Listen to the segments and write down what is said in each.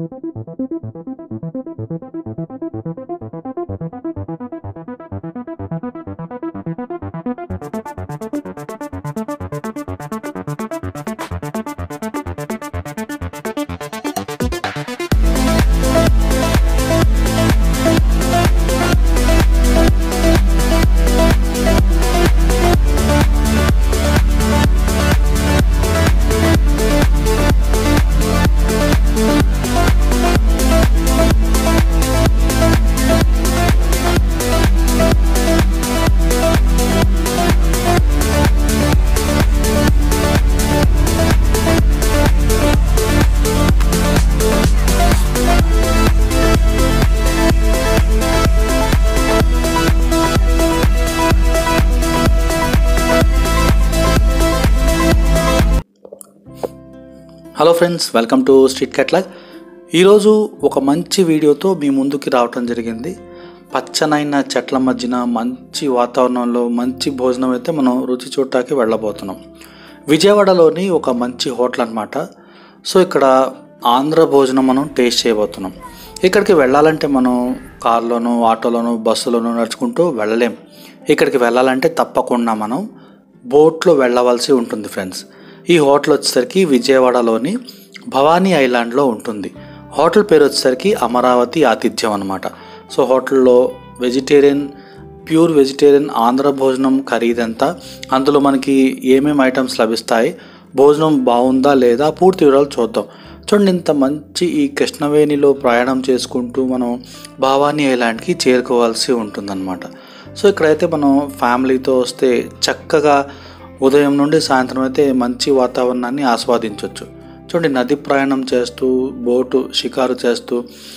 Hello friends welcome to street catalogue ఈరోజు ఒక మంచి వీడియోతో మీ ముందుకి రావటం జరిగింది పచ్చనైన చెట్ల మధ్యన మంచి వాతావరణంలో మంచి భోజనం అయితే మనం రుచి చూడటానికి వెళ్ళబోతున్నాం విజయవాడలోని ఒక మంచి హోటల్ అనమాట సో ఇక్కడ ఆంధ్ర భోజనం మనం టేస్ట్ చేయబోతున్నాం ఇక్కడికి వెళ్ళాలంటే మనం కార్లోనో ఆటోలోనో బస్సులోనో నడుచుకుంటూ వెళ్ళలేం ఇక్కడికి వెళ్ళాలంటే తప్పకుండా మనం బోట్లో వెళ్ళవలసి ఉంటుంది ఫ్రెండ్స్ ఈ హోటల్ వచ్చేసరికి విజయవాడలోని భవానీ ఐలాండ్లో ఉంటుంది హోటల్ పేరు వచ్చేసరికి అమరావతి ఆతిథ్యం అనమాట సో హోటల్లో వెజిటేరియన్ ప్యూర్ వెజిటేరియన్ ఆంధ్ర భోజనం ఖరీదంతా అందులో మనకి ఏమేమి ఐటమ్స్ లభిస్తాయి భోజనం బాగుందా లేదా పూర్తి వివరాలు చూద్దాం చూడండి ఇంత మంచి ఈ కృష్ణవేణిలో ప్రయాణం చేసుకుంటూ మనం భవానీ ఐలాండ్కి చేరుకోవాల్సి ఉంటుందన్నమాట సో ఇక్కడైతే మనం ఫ్యామిలీతో వస్తే చక్కగా ఉదయం నుండి సాయంత్రం అయితే మంచి వాతావరణాన్ని ఆస్వాదించవచ్చు చూడండి నది ప్రయాణం చేస్తూ బోటు షికారు చేస్తూ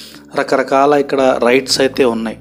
రకరకాల ఇక్కడ రైడ్స్ అయితే ఉన్నాయి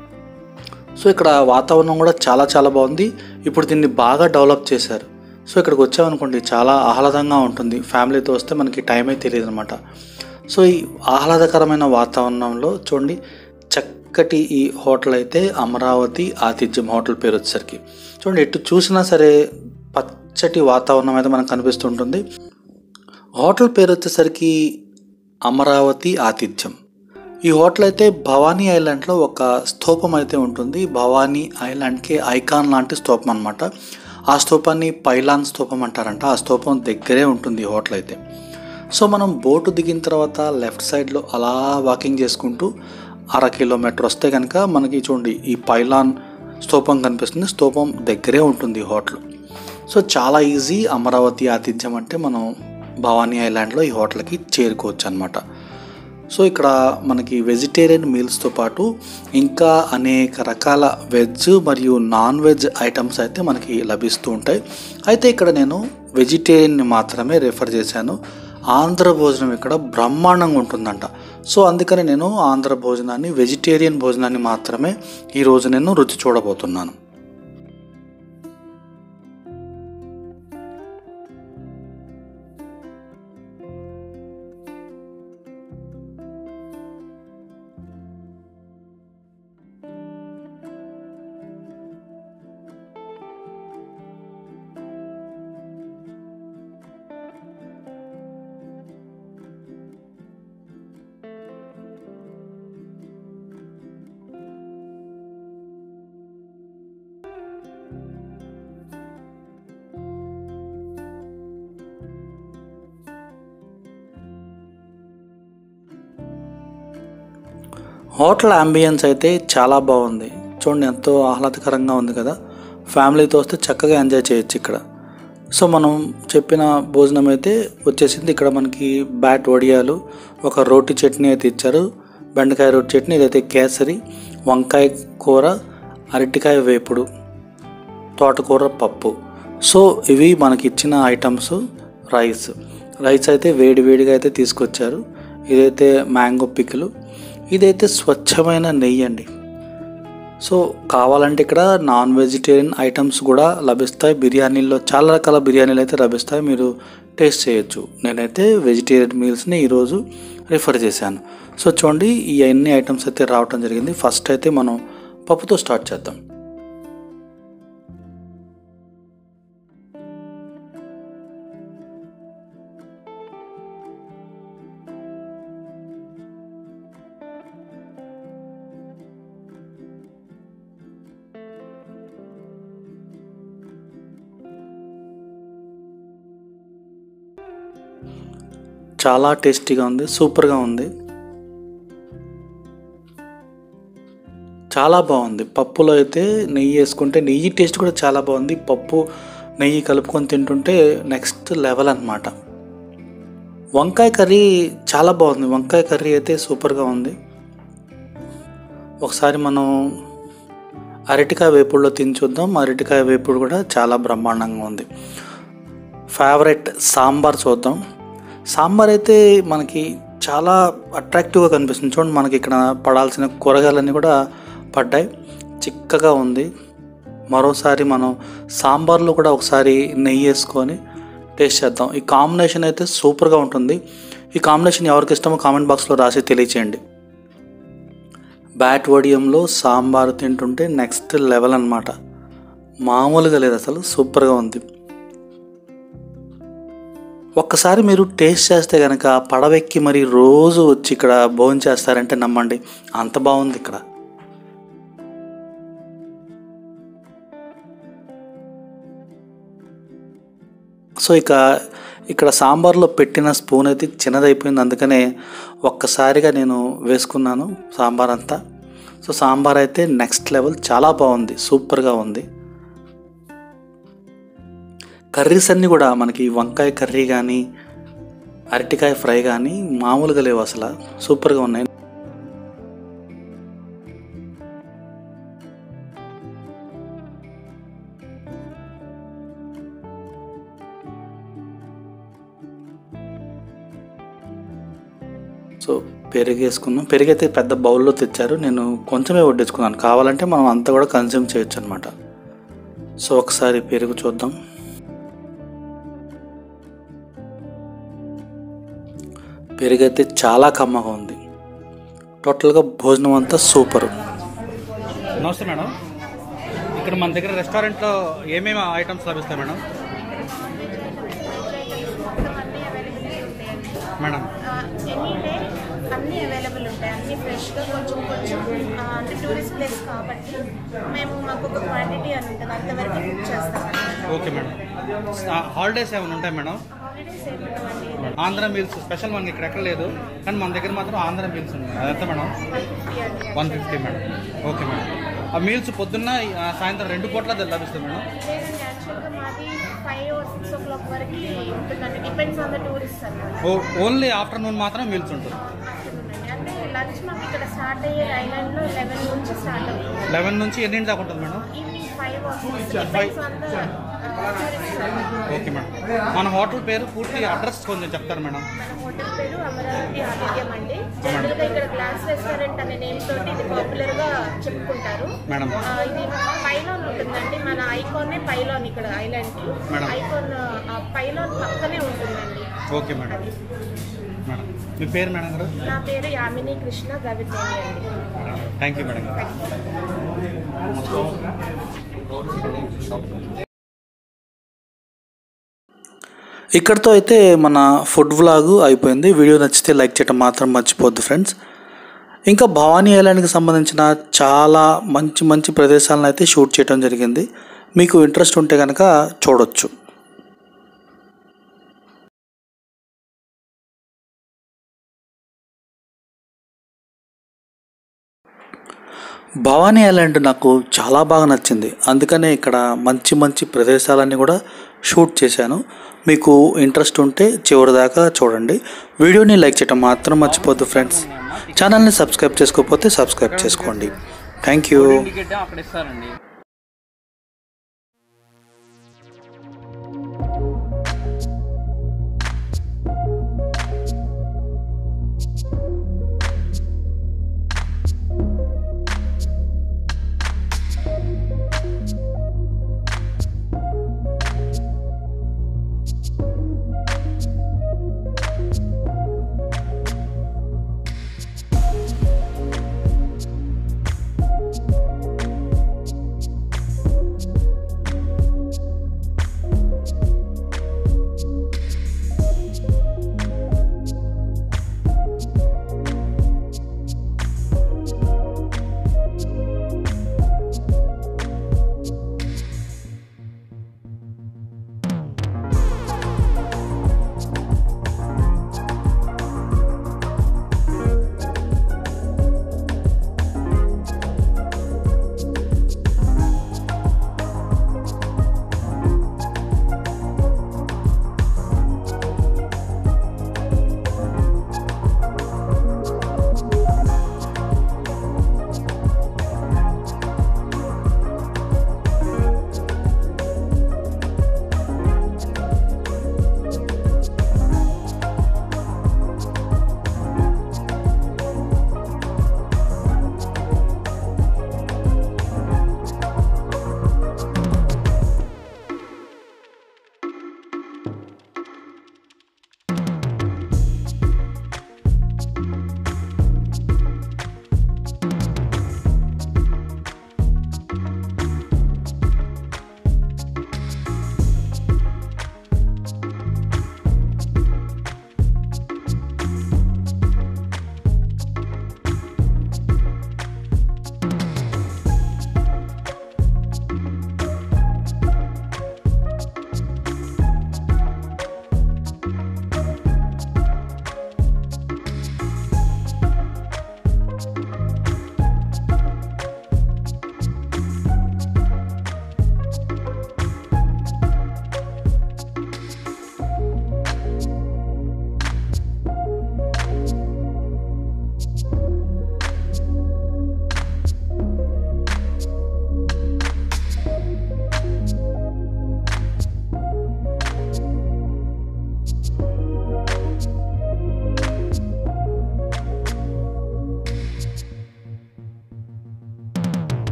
సో ఇక్కడ వాతావరణం కూడా చాలా చాలా బాగుంది ఇప్పుడు దీన్ని బాగా డెవలప్ చేశారు సో ఇక్కడికి వచ్చామనుకోండి చాలా ఆహ్లాదంగా ఉంటుంది ఫ్యామిలీతో వస్తే మనకి టైమే తెలియదు అనమాట సో ఈ ఆహ్లాదకరమైన వాతావరణంలో చూడండి చక్కటి ఈ హోటల్ అయితే అమరావతి ఆతిథ్యం హోటల్ పేరు వచ్చేసరికి చూడండి ఎటు చూసినా సరే పచ్చటి వాతావరణం అయితే మనకు కనిపిస్తుంటుంది హోటల్ పేరు వచ్చేసరికి అమరావతి ఆతిథ్యం ఈ హోటల్ అయితే భవానీ ఐలాండ్లో ఒక స్తూపం అయితే ఉంటుంది భవానీ ఐలాండ్కి ఐకాన్ లాంటి స్తూపం అనమాట ఆ స్తూపాన్ని పైలాన్ స్తూపం అంటారంట ఆ స్తూపం దగ్గరే ఉంటుంది ఈ హోటల్ అయితే సో మనం బోటు దిగిన తర్వాత లెఫ్ట్ సైడ్లో అలా వాకింగ్ చేసుకుంటూ అర కిలోమీటర్ వస్తే కనుక మనకి చూడండి ఈ పైలాన్ స్తూపం కనిపిస్తుంది స్తూపం దగ్గరే ఉంటుంది ఈ హోటల్ సో చాలా ఈజీ అమరావతి ఆతిథ్యం అంటే మనం భవానీ ఐలాండ్లో ఈ హోటల్కి చేరుకోవచ్చు అనమాట సో ఇక్కడ మనకి వెజిటేరియన్ మీల్స్తో పాటు ఇంకా అనేక రకాల వెజ్ మరియు నాన్ వెజ్ ఐటమ్స్ అయితే మనకి లభిస్తూ ఉంటాయి అయితే ఇక్కడ నేను వెజిటేరియన్ని మాత్రమే రెఫర్ చేశాను ఆంధ్ర భోజనం ఇక్కడ బ్రహ్మాండంగా ఉంటుందంట సో అందుకని నేను ఆంధ్ర భోజనాన్ని వెజిటేరియన్ భోజనాన్ని మాత్రమే ఈరోజు నేను రుచి చూడబోతున్నాను హోటల్ అంబియన్స్ అయితే చాలా బాగుంది చూడండి ఎంతో ఆహ్లాదకరంగా ఉంది కదా ఫ్యామిలీతో వస్తే చక్కగా ఎంజాయ్ చేయొచ్చు ఇక్కడ సో మనం చెప్పిన భోజనం అయితే వచ్చేసింది ఇక్కడ మనకి బ్యాట్ వడియాలు ఒక రోటి చట్నీ అయితే ఇచ్చారు బెండకాయ రోటి చట్నీ ఇదైతే కేసరి వంకాయ కూర అరటికాయ వేపుడు తోటకూర పప్పు సో ఇవి మనకి ఇచ్చిన ఐటమ్స్ రైస్ రైస్ అయితే వేడి వేడిగా అయితే తీసుకొచ్చారు ఇదైతే మ్యాంగో పికిలు ఇదైతే స్వచ్ఛమైన నెయ్యి అండి సో కావాలంటే ఇక్కడ నాన్ వెజిటేరియన్ ఐటమ్స్ కూడా లభిస్తాయి బిర్యానీల్లో చాలా రకాల బిర్యానీలు అయితే లభిస్తాయి మీరు టేస్ట్ చేయొచ్చు నేనైతే వెజిటేరియన్ మీల్స్ని ఈరోజు రిఫర్ చేశాను సో చూడండి ఈ అన్ని ఐటమ్స్ అయితే రావటం జరిగింది ఫస్ట్ అయితే మనం పప్పుతో స్టార్ట్ చేద్దాం చాలా టేస్టీగా ఉంది సూపర్గా ఉంది చాలా బాగుంది పప్పులో అయితే నెయ్యి వేసుకుంటే నెయ్యి టేస్ట్ కూడా చాలా బాగుంది పప్పు నెయ్యి కలుపుకొని తింటుంటే నెక్స్ట్ లెవెల్ అనమాట వంకాయ కర్రీ చాలా బాగుంది వంకాయ కర్రీ అయితే సూపర్గా ఉంది ఒకసారి మనం అరటికాయ వేపుడులో తిని చూద్దాం అరటికాయ వేపుడు కూడా చాలా బ్రహ్మాండంగా ఉంది ఫేవరెట్ సాంబార్ చూద్దాం సాంబార్ అయితే మనకి చాలా అట్రాక్టివ్గా కనిపిస్తుంది చూడండి మనకి ఇక్కడ పడాల్సిన కూరగాయలన్నీ కూడా పడ్డాయి చిక్కగా ఉంది మరోసారి మనం సాంబార్లో కూడా ఒకసారి నెయ్యి వేసుకొని టేస్ట్ చేద్దాం ఈ కాంబినేషన్ అయితే సూపర్గా ఉంటుంది ఈ కాంబినేషన్ ఎవరికి ఇష్టమో కామెంట్ బాక్స్లో రాసి తెలియచేయండి బ్యాట్ వడియంలో సాంబార్ తింటుంటే నెక్స్ట్ లెవెల్ అనమాట మామూలుగా లేదు అసలు సూపర్గా ఉంది ఒక్కసారి మీరు టేస్ట్ చేస్తే కనుక పడవెక్కి మరి రోజు వచ్చి ఇక్కడ భోజనం చేస్తారంటే నమ్మండి అంత బాగుంది ఇక్కడ సో ఇక ఇక్కడ సాంబార్లో పెట్టిన స్పూన్ అయితే చిన్నదైపోయింది అందుకనే ఒక్కసారిగా నేను వేసుకున్నాను సాంబార్ అంతా సో సాంబార్ అయితే నెక్స్ట్ లెవెల్ చాలా బాగుంది సూపర్గా ఉంది కర్రీస్ అన్నీ కూడా మనకి వంకాయ కర్రీ కానీ అరటికాయ ఫ్రై కానీ మామూలుగా లేవు అసలు సూపర్గా ఉన్నాయి సో పెరుగు వేసుకున్నాం పెరుగు అయితే పెద్ద బౌల్లో తెచ్చారు నేను కొంచెమే వడ్డించుకున్నాను కావాలంటే మనం అంతా కూడా కన్జ్యూమ్ చేయొచ్చు అనమాట సో ఒకసారి పెరుగు చూద్దాం పెరుగు అయితే చాలా కమ్మగా ఉంది టోటల్గా భోజనం అంతా సూపర్ నమస్తే మేడం ఇక్కడ మన దగ్గర రెస్టారెంట్లో ఏమేమి ఐటమ్స్ లభిస్తాయి మేడం మేడం ఎనీ డే అన్నీ అవైలబుల్ ఉంటాయి అన్నీ ఫ్రెష్గా కొంచెం కొంచెం ఆ, అంటే టూరిస్ట్ ప్లేస్ కాబట్టి మేము మాకు ఒక క్వాంటిటీ అని ఉంటుంది అంతవరకు బుక్ చేస్తాం ఓకే మేడం హాలిడేస్ ఏమైనా ఉంటాయి మేడం హాలిడేస్ ఏముంటామండి ఆంధ్ర మీల్స్ స్పెషల్ మనకి ఇక్కడ ఎక్కడ లేదు కానీ మన దగ్గర మాత్రం ఆంధ్ర మీల్స్ ఉంది అదంతా మేడం వన్ ఫిఫ్టీ అండి one fifty madam okay madam ఆ మీల్స్ పొద్దున్న ఆ, సాయంత్రం రెండు పూట్ల లభిస్తుంది మేడం లేదండి యాక్చువల్గా మాది five or six o'clock వరకు ఉంటుందండి డిపెండ్స్ ఆన్ ద టూరిస్ట్ అనమాట ఓ ఓన్లీ ఆఫ్టర్నూన్ మాత్రం మీల్స్ ఉంటుంది ఆఫ్టర్నూన్ అండి అంటే లంచ్ మాకు ఇక్కడ స్టార్ట్ అయ్యే ఐలాండ్లో లెవెన్ నుంచి స్టార్ట్ అవుతుంది లెవెన్ నుంచి ఎన్నింటి దాకా ఉంటుంది madam evening five or six depends on the tourist అనమాట ఓకే మేడం మన హోటల్ పేరు పూర్తి అడ్రస్ కొంచెం చెప్తారు మేడం మన హోటల్ పేరు అమరావతి ఆతిథ్యం అండి జనరల్ గా ఇక్కడ గ్లాస్ రెస్టారెంట్ అనే నేమ్ తోటి ఇది పాపులర్ గా చెప్పుకుంటారు మేడం ఆ, ఇది పైలాన్ ఉంటుందండి మన ఐకాన్ పైలాన్ ఇక్కడ ఐలాండ్ కి మేడం. ఐకాన్ పైలాన్ పక్కనే ఉంటుందండి ఓకే మేడం మేడం మీ పేరు మేడం గారు నా పేరు యామిని కృష్ణ గవితేని అండి థ్యాంక్ యూ మేడం గారు ఇక్కడితో అయితే మన ఫుడ్ వ్లాగ్ అయిపోయింది వీడియో నచ్చితే లైక్ చేయడం మాత్రం మర్చిపోద్దు ఫ్రెండ్స్ ఇంకా భవానీ ఐలాండ్కి సంబంధించిన చాలా మంచి మంచి ప్రదేశాలను అయితే షూట్ చేయడం జరిగింది మీకు ఇంట్రెస్ట్ ఉంటే కనుక చూడొచ్చు భవానీ ఐలాండ్ నాకు చాలా బాగా నచ్చింది అందుకనే ఇక్కడ మంచి మంచి ప్రదేశాలన్నీ కూడా షూట్ చేశాను మీకు ఇంట్రెస్ట్ ఉంటే చివరి దాకా చూడండి వీడియోని లైక్ చేయడం మాత్రం మర్చిపోద్దు ఫ్రెండ్స్ ఛానల్ని సబ్స్క్రైబ్ చేసుకోకపోతే సబ్స్క్రైబ్ చేసుకోండి థ్యాంక్ యూ టికెట్ అక్కడ ఇస్తారండి